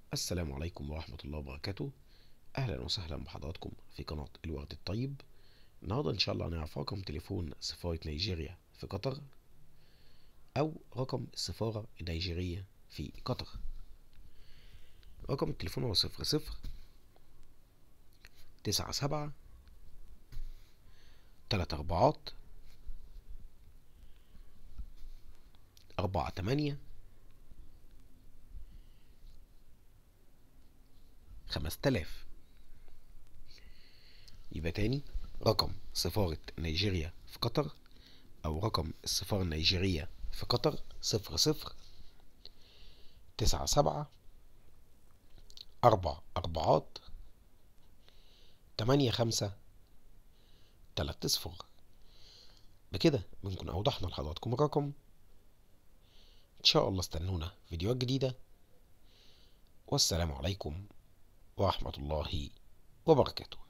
السلام عليكم ورحمة الله وبركاته أهلا وسهلا بحضراتكم في قناة الورد الطيب النهاردة إن شاء الله هنعرف رقم تليفون سفارة نيجيريا في قطر أو رقم السفارة النيجيرية في قطر رقم التليفون هو صفر صفر تسعة سبعة تلات أربعات أربعة تمانية خمس تلاف يبقى تاني رقم سفارة نيجيريا في قطر أو رقم السفارة النيجيرية في قطر صفر صفر تسعة سبعة أربع أربعات تمانية خمسة تلات أصفر بكده بنكون أوضحنا لحضراتكم الرقم إن شاء الله استنونا فيديوهات جديدة والسلام عليكم ورحمة الله وبركاته